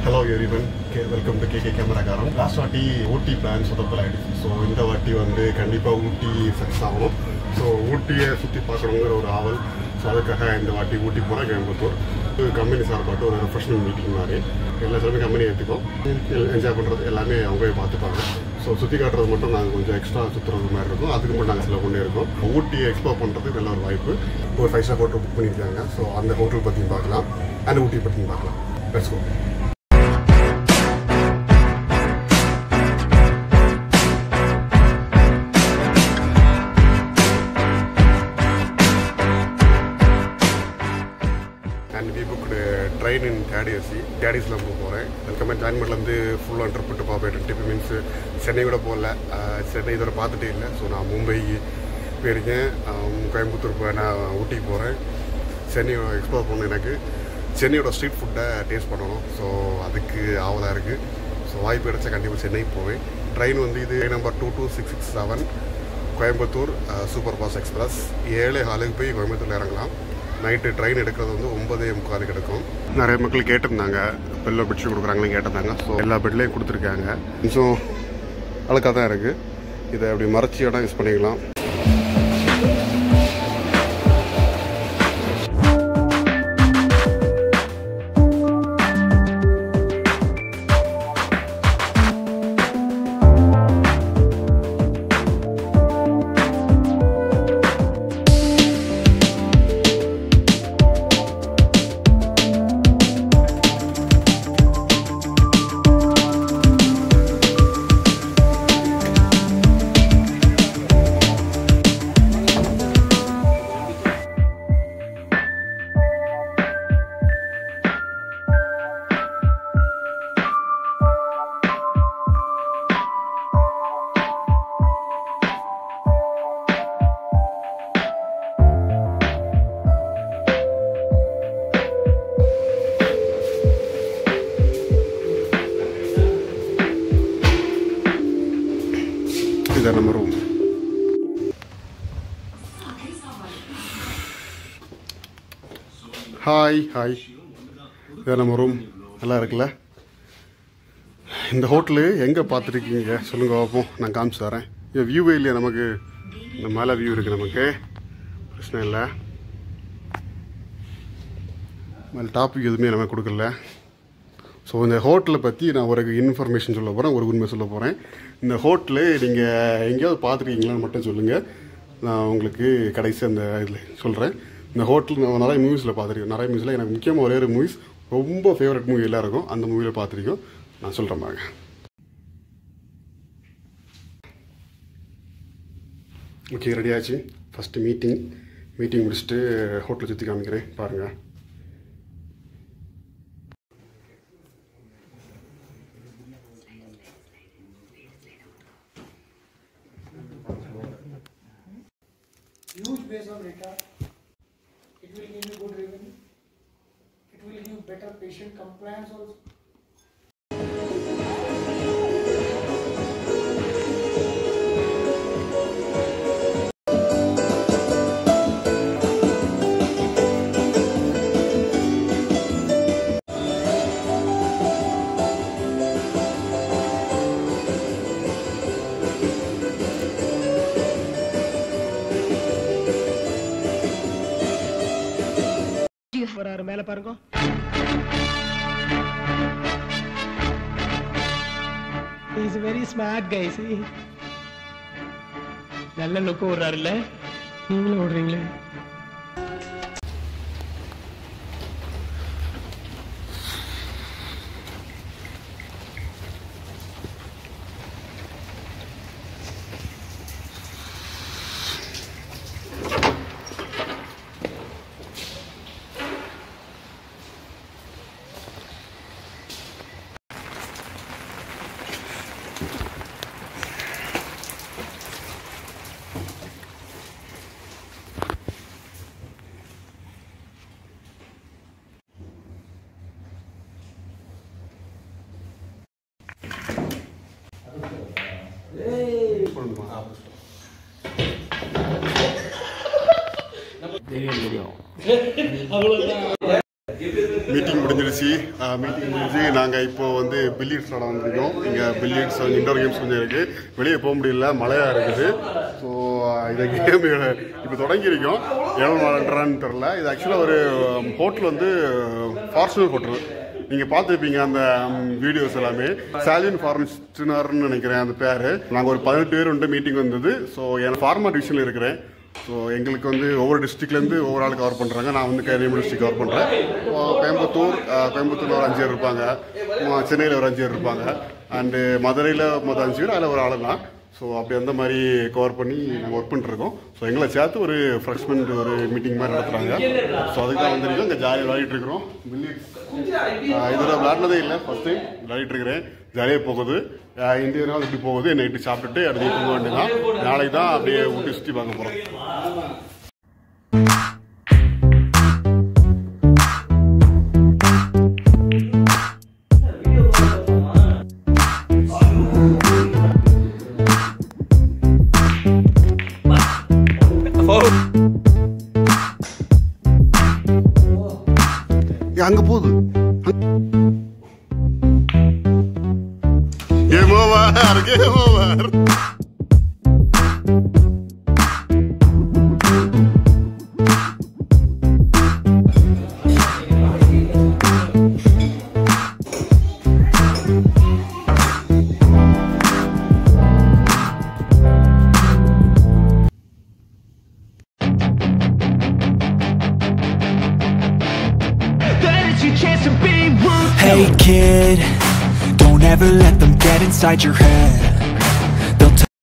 Hello everyone கே welcome to KK கேமராக்காரன் last வாட்டி ஊட்டி பிளான் சொதப்பல் ஆயிடுச்சு ஸோ இந்த வாட்டி வந்து கண்டிப்பாக ஊட்டி சக்ஸஸ் ஆகணும் ஸோ ஊட்டியை சுற்றி பார்க்கணுங்கிற ஒரு ஆவல் ஸோ அதுக்காக இந்த வாட்டி ஊட்டி போகிறேன் கோயம்புத்தூர் கம்பெனி சார்பாட்டு ஒரு ரெஃப்ரெஷ்மெண்ட் மீட்டிங் மாதிரி எல்லா சாருமே கம்பெனி ஏற்றிக்கும் என்ஜாய் பண்ணுறது எல்லாமே அவங்களே பார்த்துப்பாங்க ஸோ சுற்றி காட்டுறது மட்டும் நாங்கள் கொஞ்சம் எக்ஸ்ட்ரா சுற்றுறது மாதிரி இருக்கும் அதுக்கு மட்டும் நாங்கள் செலவு கொண்டே இருக்கோம் ஊட்டியை எக்ஸ்ப்ளோர் பண்ணுறதுக்கு நல்ல ஒரு வாய்ப்பு ஒரு ஃபைவ் ஸ்டார் ஹோட்டல் புக் பண்ணியிருக்காங்க ஸோ அந்த ஹோட்டல் பற்றியும் பார்க்கலாம் அண்ட் ஊட்டி பற்றியும் பார்க்கலாம் let's go and we booked train in கேடிஎஸ்சி கேடிஸில் போக போகிறேன் அதுக்கப்புறம் ஜாயின்மெண்ட்லேருந்து ஃபுல் அண்ட் ட்ரிப்பு பார்ப்பேன் டுவெண்ட்டி மீன்ஸ் சென்னை விட போகல அஹ் சென்னை இதோட பார்த்துட்டே இல்லை ஸோ நான் மும்பை போயிருக்கேன் அஹ் கோயம்புத்தூர் போய் நான் ஊட்டிக்கு போகிறேன் சென்னை எக்ஸ்ப்ளோர் பண்ணணும் எனக்கு சென்னையோட ஸ்ட்ரீட் ஃபுட்டை டேஸ்ட் பண்ணணும் ஸோ அதுக்கு ஆவலாக இருக்குது ஸோ வாய்ப்பு கிடைச்சா கண்டிப்பாக சென்னைக்கு போவேன் ட்ரெயின் வந்து இது number two two six six seven Coimbatore super fast express ஏழு ஹாலுக்கு போய் கோயம்புத்தூரில் இறங்கலாம் நைட்டு ட்ரெயின் எடுக்கிறது வந்து ஒன்பதே முக்காலுக்கு எடுக்கும் நிறைய மக்கள் கேட்டிருந்தாங்க பெல்ல பெட்ஷீட் கொடுக்குறாங்கன்னு கேட்டிருந்தாங்க ஸோ எல்லா பெட்லேயும் கொடுத்துருக்காங்க கொஞ்சம் அழுக்காக தான் இருக்குது இதை அப்படி மறைச்சி இடம் யூஸ் பண்ணிக்கலாம் இதான் நம்ம ரூம் ஹாய் ஹாய் இதான் நம்ம ரூம் நல்லா இருக்குல்ல இந்த ஹோட்டலு எங்கே பார்த்துருக்கீங்க சொல்லுங்கள் பார்ப்போம் நான் காமிச்சு தரேன் இது வியூவே இல்லையா நமக்கு இந்த மேலே வியூ இருக்குது நமக்கு பிரச்சனை இல்லை மேலே டாபிக் எதுவுமே நம்ம கொடுக்கல ஸோ இந்த ஹோட்டலை பற்றி நான் ஒரு இன்ஃபர்மேஷன் சொல்ல போகிறேன் ஒரு உண்மை சொல்ல போகிறேன் இந்த ஹோட்டலு நீங்கள் எங்கேயாவது பார்த்துருக்கீங்களான்னு மட்டும் சொல்லுங்கள் நான் உங்களுக்கு கடைசி அந்த இதில் சொல்கிறேன் இந்த ஹோட்டல் நான் நிறைய மூவிஸில் பார்த்துருக்கேன் நிறைய மூவிஸில் எனக்கு முக்கியமாக ஒரே ஒரு மூவிஸ் ரொம்ப ஃபேவரட் மூவி எல்லாம் இருக்கும் அந்த மூவியில் பார்த்துருக்கோம் நான் சொல்கிறேன் பாருங்க ஓகே ரெடி ஆச்சு ஃபஸ்ட்டு மீட்டிங் மீட்டிங் முடிச்சுட்டு ஹோட்டலை சுற்றி காமிக்கிறேன் பாருங்கள் huge base of data. It will give you good revenue. It will give you better patient compliance also. வராரு மேல பாருங்க இஸ் வெரி ஸ்மார்ட் கைஸ் நல்ல லுக் விடுறாருல்ல நீங்களும் விடுறீங்களே மீட்டிங் முடிஞ்சிருச்சு முடிஞ்சிருச்சு மீட்டிங் முடிஞ்சு நாங்கள் இப்போ வந்து பில்லியட்ஸ் விளாட வந்திருக்கோம் இங்கே பில்லியட்ஸ் இண்டோர் கேம்ஸ் கொஞ்சம் இருக்குது வெளியே போக முடியல மழையாக இருக்குது ஸோ இந்த கேம் இப்போ தொடங்கியிருக்கோம் எவ்வளோ விளாண்டுறான்னு தெரில இது ஆக்சுவலாக ஒரு ஹோட்டல் வந்து ஃபார்ச்சுனர் ஹோட்டல் நீங்கள் பார்த்துருப்பீங்க அந்த வீடியோஸ் எல்லாமே சாலின் ஃபார்மஸ்டினர்னு நினைக்கிறேன் அந்த பேர் நாங்கள் ஒரு பதினெட்டு பேர் வந்து மீட்டிங் வந்தது ஸோ என் ஃபார்மா டிவிஷனில் இருக்கிறேன் ஸோ எங்களுக்கு வந்து ஒவ்வொரு டிஸ்ட்ரிக்ட்லேருந்து ஒவ்வொரு ஆள் கவர் பண்ணுறாங்க நான் வந்து கன்னியாகுமரி டிஸ்ட்ரிக் கவர் பண்ணுறேன் கோயம்புத்தூர் அஹ், கோயம்புத்தூர்ல ஒரு அஞ்சு பேர் இருப்பாங்க ம- சென்னையில் ஒரு அஞ்சு பேர் இருப்பாங்க அண்டு மதுரையில் மொத்தம் அஞ்சு பேர் அதில் ஒரு ஆள் தான் ஸோ அப்படி அந்த மாதிரி கவர் பண்ணி நாங்கள் ஒர்க் பண்ணிட்டுருக்கோம் ஸோ எங்களை சேர்த்து ஒரு ஃப்ரெஷ்மெண்ட் ஒரு மீட்டிங் மாதிரி நடத்துகிறாங்க ஸோ அதுக்கு தான் வந்திருக்கோம் இங்கே ஜாலியாக விளையாடிட்டு இருக்கிறோம் பில்லியட்ஸ் இதோட விளையாடுனதே இல்லை ஃபர்ஸ்ட் டைம் விளையாடிட்டு இருக்கிறேன் ஜாலியாக போகுது ஆஹ் இந்திய நாள் இப்படி போகுது நைட்டு சாப்பிட்டுட்டு அடுத்து தூங்க வேண்டியதான் நாளைக்கு தான் அப்படியே ஊட்டி சுற்றி பார்க்க போகிறோம் அங்க போகுது game over game over Hey kid, don't ever let them get inside your head